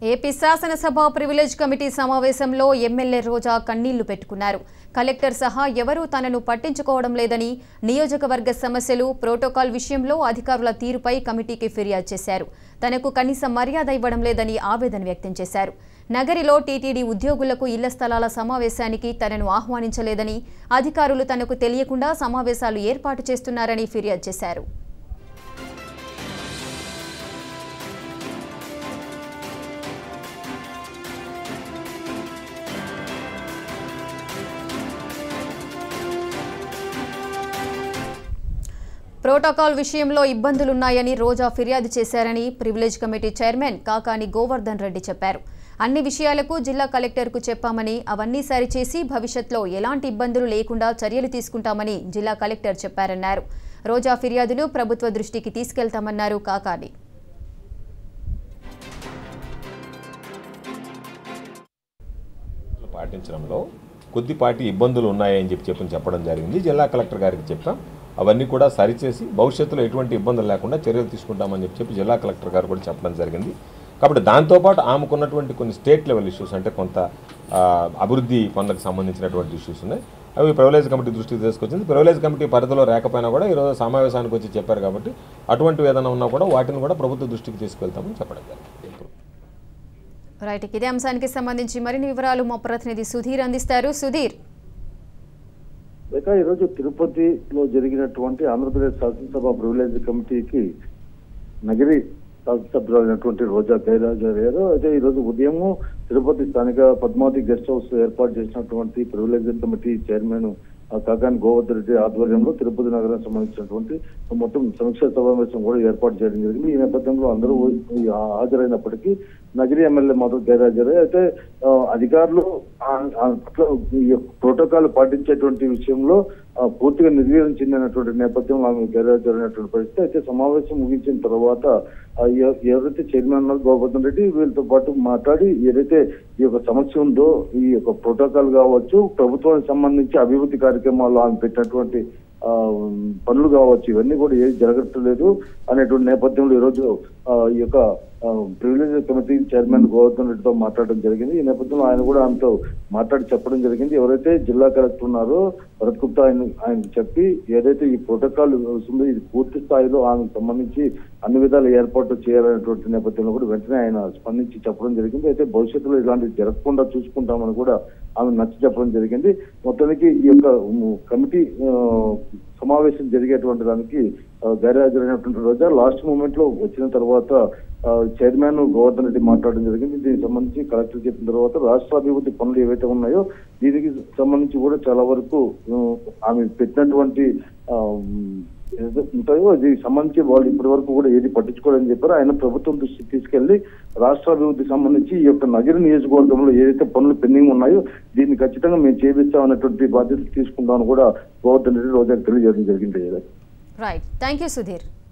AP శాసనసభ privilege committee సమావేశంలో MLA Roja కన్నీళ్లు పెట్టుకున్నారు కలెక్టర్ సహా ఎవరూ తనను పట్టించుకోవడం లేదని నియోజకవర్గ సమస్యలు ప్రోటోకాల్ విషయంలో అధికారుల తీరుపై కమిటీకి ఫిర్యాదు చేశారు తనకు కనీస మర్యాద ఇవ్వడం లేదని ఆవేదన వ్యక్తం చేశారు నగరిలో టీటీడీ ఉద్యోగులకు ఇళ్ల స్థలాల సమావేశానికి తనను ఆహ్వానించలేదని అధికారులు తనకు తెలియకుండా సమావేశాలు ఏర్పాటు చేస్తున్నారని ఫిర్యాదు చేశారు ప్రోటోకాల్ విషయంలో ఇబ్బందులున్నాయని రోజా ఫిర్యాదు చేశారని privilege committee chairman Kakani Govardhan Reddy చెప్పారు అన్ని విషయాలకు జిల్లా కలెక్టర్కు చెప్పామని అవన్నీ సరిచేసి భవిష్యత్లో ఎలాంటి ఇబ్బందులు లేకుండా చర్యలు తీసుకుంటామని జిల్లా కలెక్టర్ చెప్పారన్నారు రోజా ఫిర్యాదును ప్రభుత్వ దృష్టికి తీసుకెళ్తామన్నారు కాకాని పాటించడంలో కొద్దిపాటి ఇబ్బందులు ఉన్నాయని చెప్పి చెప్పని చెప్పడం జరిగింది జిల్లా కలెక్టర్ గారికి చెప్పాం అవన్నీ కూడా సరిచేసి భవిష్యత్తులో ఎటువంటి ఇబ్బందులు లేకుండా చర్యలు తీసుకుంటామని చెప్పి చెప్పి జిల్లా కలెక్టర్ గారు కూడా చెప్పడం జరిగింది కాబట్టి దాంతోపాటు ఆమెకున్నటువంటి కొన్ని స్టేట్ లెవెల్ ఇష్యూస్ అంటే కొంత ఆ, అభివృద్ధి పనులకు సంబంధించినటువంటి ఇష్యూస్ ఉన్నాయి అవి ప్రివిలేజ్ కమిటీ దృష్టికి తీసుకొచ్చింది ప్రివిలేజ్ కమిటీ పరిధిలో రాకపోయినా కూడా ఈరోజు సమావేశానికి వచ్చి చెప్పారు కాబట్టి అటువంటివి ఏదైనా ఉన్నా కూడా వాటిని కూడా ప్రభుత్వ దృష్టికి తీసుకెళ్తామని చెప్పడం జరిగింది రైట్ ఇదే అంశానికి సంబంధించి మరిన్ని వివరాలు మా ప్రతినిధి సుధీర్ అందిస్తారు సుధీర్ లేక ఈరోజు తిరుపతిలో జరిగినటువంటి ఆంధ్రప్రదేశ్ శాసనసభ ప్రివిలేజ్ కమిటీకి నగిరి శాసనసభ్యులైనటువంటి రోజా గైరాజ్ అయ్యారు అయితే ఈ రోజు ఉదయం తిరుపతి స్థానిక పద్మావతి గెస్ట్ హౌస్ ఏర్పాటు చేసినటువంటి ప్రివిలేజ్ కమిటీ చైర్మన్ ఆ కాకాని గోవర్ధన్ రెడ్డి ఆధ్వర్యంలో తిరుపతి నగరం సంబంధించినటువంటి మొత్తం సమీక్ష సమావేశం కూడా ఏర్పాటు చేయడం జరిగింది ఈ నేపథ్యంలో అందరూ ఈ హాజరైనప్పటికీ నగిరి ఎమ్మెల్యే మాత్రం గైరాజారు అయితే ఆ, అధికారులు ఆ- ఆ పట్ల ఈ యొక్క ప్రోటోకాల్ పాటించేటువంటి విషయంలో ఆ, పూర్తిగా నిర్వీర్యం చెందినటువంటి నేపథ్యంలో ఆమె గైరాజరైనటువంటి పరిస్థితి అయితే సమావేశం ముగించిన తర్వాత ఆ, ఎవ- ఎవరైతే చైర్మన్ ఉన్నారు గోవర్ధన్ రెడ్డి వీళ్ళతో పాటు మాట్లాడి ఏదైతే ఈ యొక్క సమస్య ఉందో ఈ యొక్క ప్రోటోకాల్ కావచ్చు ప్రభుత్వానికి సంబంధించి అభివృద్ధి కార్యక్రమాలు ఆమె పెట్టినటువంటి ఆ, పనులు కావచ్చు ఇవన్నీ కూడా ఏది జరగట్లేదు అనేటువంటి నేపథ్యంలో ఈరోజు ఆ, ఈ యొక్క ప్రివిలేజ్ కమిటీ చైర్మన్ గోవర్ధన్ రెడ్డితో మాట్లాడడం జరిగింది ఈ నేపథ్యంలో ఆయన కూడా ఆమెతో మాట్లాడి చెప్పడం జరిగింది ఎవరైతే జిల్లా కలెక్టర్ ఉన్నారో భరత్ గుప్తా ఆయన ఆయనకు చెప్పి ఏదైతే ఈ ప్రోటోకాల్ ఉందో ఇది పూర్తి స్థాయిలో ఆమెకు సంబంధించి అన్ని విధాలు ఏర్పాటు చేయాలనేటువంటి నేపథ్యంలో కూడా వెంటనే ఆయన స్పందించి చెప్పడం జరిగింది అయితే భవిష్యత్తులో ఇలాంటివి జరగకుండా చూసుకుంటామని కూడా ఆమె నచ్చి చెప్పడం జరిగింది మొత్తానికి ఈ యొక్క ఉమ్, కమిటీ ఆ, సమావేశం జరిగేటువంటి దానికి ఆ, గైర్హాజరైనటువంటి రోజా లాస్ట్ మూమెంట్ లో వచ్చిన తర్వాత ఆ, చైర్మన్ గోవర్ధన్ రెడ్డి మాట్లాడడం జరిగింది దీనికి సంబంధించి కలెక్టర్ చెప్పిన తర్వాత రాష్ట్ర అభివృద్ధి పనులు ఏవైతే ఉన్నాయో దీనికి సంబంధించి కూడా చాలా వరకు ఆ, ఆమె పెట్టినటువంటి ఆ, ఏదైతే ఉంటాయో దీనికి సంబంధించి వాళ్ళు ఇప్పటి వరకు కూడా ఏది పట్టించుకోవాలని చెప్పారు ఆయన ప్రభుత్వం దృష్టికి తీసుకెళ్లి రాష్ట్ర అభివృద్ధి సంబంధించి ఈ యొక్క నగర నియోజకవర్గంలో ఏదైతే పనులు పెండింగ్ ఉన్నాయో దీన్ని ఖచ్చితంగా మేము చేపిస్తాం అన్నటువంటి బాధ్యత తీసుకుంటామని కూడా గోవర్ధన్ రెడ్డి రోజా తెలియజేయడం జరిగింది రైట్ థ్యాంక్ యూ సుధీర్